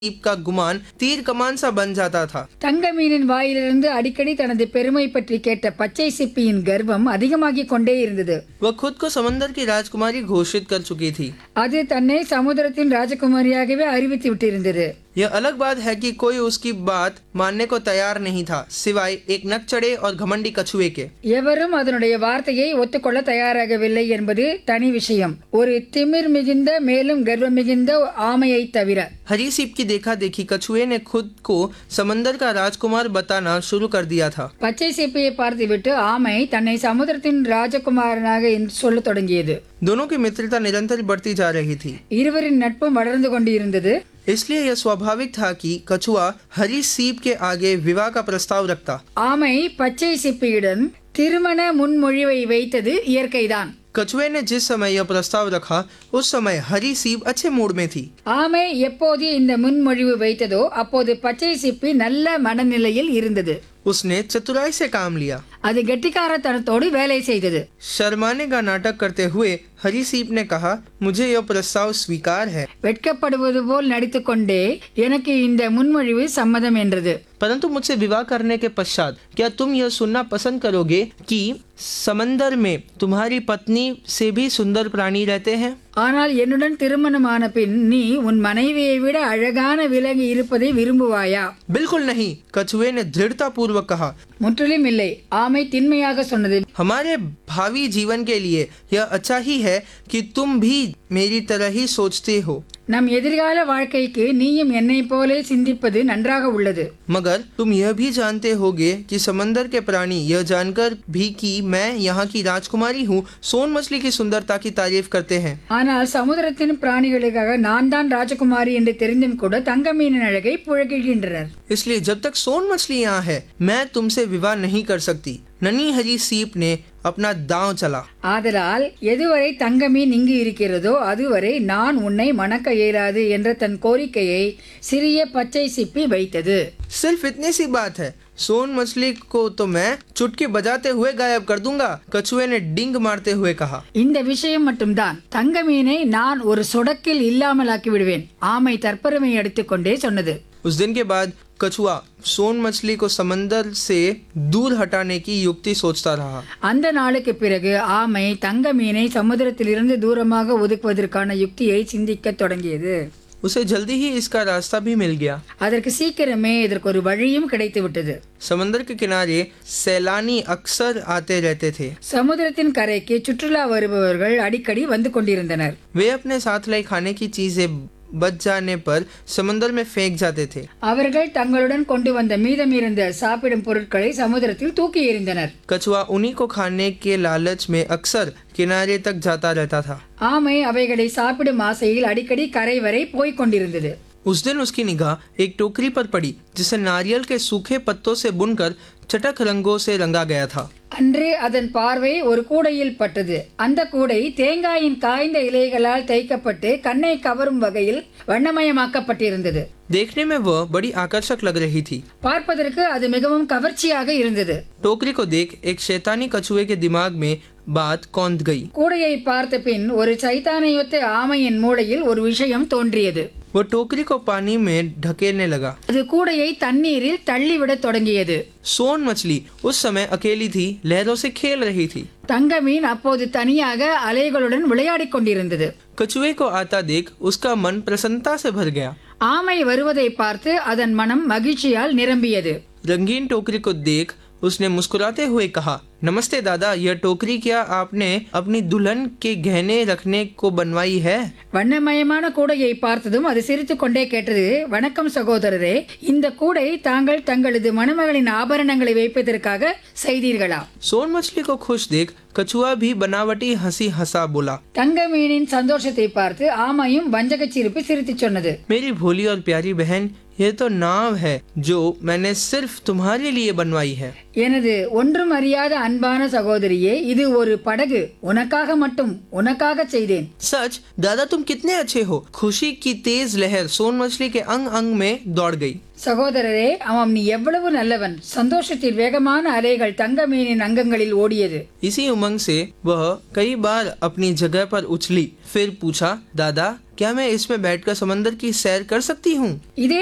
दीप का गुमान तीर कमान सा बन जाता था தங்க மீனின் வாயிலிருந்து அடிக்கடி தனது பெருமை பற்றி கேட்ட பச்சை சிப்பியின் கர்வம் அதிகமாகிக் கொண்டே இருந்தது वह खुद को समंदर की राजकुमारी घोषित कर चुकी थी அது தன்னை சமுத்திரத்தின் ராஜகுமாரியாகவே அறிவித்து விட்டிருந்தது यह अलग बात है कि कोई उसकी बात मानने को तैयार नहीं था सिवाय एक नक चढ़े और घमंडी कछुए के எவரும் அதனுடைய வார்த்தையை ஒத்துக்கொள்ள தயாராகவில்லை என்பது தனி விஷயம் ஒரு திமிர் மிகுந்த மேலும் கர்வம் மிகுந்த ஆமையை தவிர हरी सीप की देखा देखी कछुए ने खुद को समंदर का राजकुमार बताना शुरू कर दिया था பச்சை சிப்பியை பார்த்துவிட்டு ஆமை தன்னை சமுத்திரத்தின் ராஜகுமாரனாக என்று சொல்லத் தொடங்கியது दोनों की मित्रता निरंतर बढ़ती जा रही थी இருவரின் நட்பும் வளர்ந்து கொண்டிருந்தது इसलिए यह स्वाभाविक था कि कछुआ हरी सीप के आगे विवाह का प्रस्ताव रखता ஆமை பச்சை சிப்பியுடன் திருமண முன்மொழிவை வைத்தது இயற்கைதான் कछुए ने जिस समय यह प्रस्ताव रखा उस समय हरी सीप अच्छे मूड में थी ஆமை எப்போது இந்த முன்மொழிவு வைத்ததோ அப்போது பச்சை சிப்பி நல்ல மனநிலையில் இருந்தது उसने चतुराई से काम लिया அது கெட்டிக்காரத்தனத்தோடு வேலை செய்தது शर्माने का नाटक करते हुए हरी सीप ने कहा मुझे यह प्रस्ताव स्वीकार है வெட்கப்படுவது போல் நடித்துக்கொண்டே எனக்கு இந்த முன்மொழிவு சம்மதம் என்றது परंतु मुझसे विवाह करने के पश्चात क्या तुम यह सुनना पसंद करोगे कि समंदर में तुम्हारी पत्नी से भी सुंदर प्राणी रहते हैं ஆனால் என்னுடன் திருமணமான பின் நீ உன் மனைவியை விட அழகான விலங்கு இருப்பதை விரும்புவாயா बिल्कुल नहीं कछुए ने दृढ़ता पूर्वक कहा முற்றிலும் இல்லை ஆமை திண்மையாக சொன்னது हमारे भावी जीवन के लिए यह अच्छा ही है कि तुम भी मेरी तरह ही सोचते हो நம் எதிர்கால வாழ்க்கைக்கு நீயும் என்னைப் போலே சிந்திப்பது நன்றாக உள்ளது मगर तुम यह भी जानते होगे कि समंदर के प्राणी यह जानकर भी कि मैं यहाँ की राजकुमारी हूँ सोन मछली की सुंदरता की तारीफ करते हैं ஆனால் சமுதிரத்தின் பிராணிகளுக்காக நான் தான் ராஜகுமாரி என்று தெரிந்தும் கூட தங்க மீனின் அழகை புழங்குகின்றனர் इसलिए जब तक सोन मछली यहाँ है मैं तुमसे विवाह नहीं कर सकती ननी हरी सीप ने अपना दांव चला ஆதலால் எதுவரை தங்க மீன் இங்கு இருக்கிறதோ அதுவரை நான் உன்னை மணக்க இயலாது என்ற தன் கோரிக்கையை சிறிய பச்சை சிப்பி வைத்தது सिर्फ इतनी सी बात है सोन मछली को तो मैं चुटकी बजाते हुए गायब कर दूंगा कछुए ने डिंग मारते हुए कहा இந்த விஷயம் மட்டும்தான் தங்க மீனை நான் ஒரு சொடக்கில் இல்லாமலாக்கி விடுவேன் ஆமை தற்பெருமை எடுத்துக்கொண்டே சொன்னது उस दिन के बाद कछुआ सोन मछली को समंदर से दूर हटाने की युक्ति सोचता रहा அந்த நாளுக்கு பிறகு ஆமை தங்க மீனை சமுதிரத்திலிருந்து தூரமாக ஒதுக்குவதற்கான யுக்தியை சிந்திக்கத் தொடங்கியது उसे जल्दी ही इसका रास्ता भी मिल गया அதற்கு சீக்கிரமே இதற்கு ஒரு வழியும் கிடைத்து விட்டது समंदर के किनारे सैलानी अक्सर आते रहते थे சமுதிரத்தின் கரைக்கு சுற்றுலா வருபவர்கள் அடிக்கடி வந்து கொண்டிருந்தனர் वे अपने साथ लाई खाने की चीजें बच जाने पर समंदर में फेंक जाते थे அவர்கள் தங்களுடன் கொண்டு வந்த மீதமிருந்த சாப்பிடும் பொருட்களை சமுதிரத்தில் தூக்கி எறிந்தனர் कछुआ उन्हीं को खाने के लालच में अक्सर किनारे तक जाता रहता था ஆமை அவைகளை சாப்பிடும் ஆசையில் அடிக்கடி கரை வரை போய்க் கொண்டிருந்தது उस दिन उसकी निगाह एक टोकरी पर पड़ी जिसे नारियल के सूखे पत्तों से बुनकर चटक रंगों से रंगा गया था அன்று அதன் பார்வை ஒரு கூடையில் பட்டது அந்த கூடை தேங்காயின் காய்ந்த இலைகளால் தைக்கப்பட்டு கண்ணை கவரும் வகையில் வண்ணமயமாக்கப்பட்டிருந்தது देखने में वह बड़ी आकर्षक लग रही थी பார்ப்பதற்கு அது மிகவும் கவர்ச்சியாக இருந்தது टोकरी को देख एक शैतानी कछुए के दिमाग में बात कौंध गई கூடையை பார்த்த பின் ஒரு சைத்தானையொத்த ஆமையின் மூளையில் ஒரு விஷயம் தோன்றியது वो टोकरी को पानी में ढकेलने लगा அது கூடையை தண்ணீரில் தள்ளிவிடத் தொடங்கியது सोन मछली उस समय अकेली थी लहरों से खेल रही थी தங்க மீன் அப்போது தனியாக அலைகளுடன் விளையாடிக் கொண்டிருந்தது कछुए को आता देख उसका मन प्रसन्नता से भर गया ஆமை வருவதை பார்த்து அதன் மனம் மகிழ்ச்சியால் நிரம்பியது रंगीन टोकरी को देख उसने मुस्कुराते हुए कहा नमस्ते दादा यह टोकरी क्या आपने अपनी दुल्हन के गहने रखने को बनवाई है வண்ணமயமான கூடையை பார்த்ததும் அது சிரித்துக் கொண்டே கேட்டது வணக்கம் சகோதரரே இந்த கூடை தாங்கள் தங்களது மணமகளின் ஆபரணங்களை வைப்பதற்காக செய்தீர்களா सोन मछली को खुश देख कछुआ भी बनावटी हंसी हंसा बोला தங்க மீனின் சந்தோஷத்தை பார்த்து ஆமையும் வஞ்சகச் சிரிப்பு சிரித்துச் சொன்னது मेरी भोली और प्यारी बहन यह तो नाव है जो मैंने सिर्फ तुम्हारे लिए बनवाई है எனது ஒன்றும் அறியாத அன்பான சகோதரியே இது ஒரு படகு உனக்காக மட்டும் உனக்காக செய்தேன் सच दादा तुम कितने अच्छे हो खुशी की तेज लहर सोन मछली के अंग अंग में दौड़ गई சகோதரரே அவன் நீ எவ்வளவு நல்லவன் சந்தோஷத்தில் வேகமான அலைகள் தங்க மீனின் அங்கங்களில் ஓடியது इसी उमंग से वह कई बार अपनी जगह पर उछली फिर पूछा दादा क्या मैं इसमें बैठकर समंदर की सैर कर सकती हूँ இதே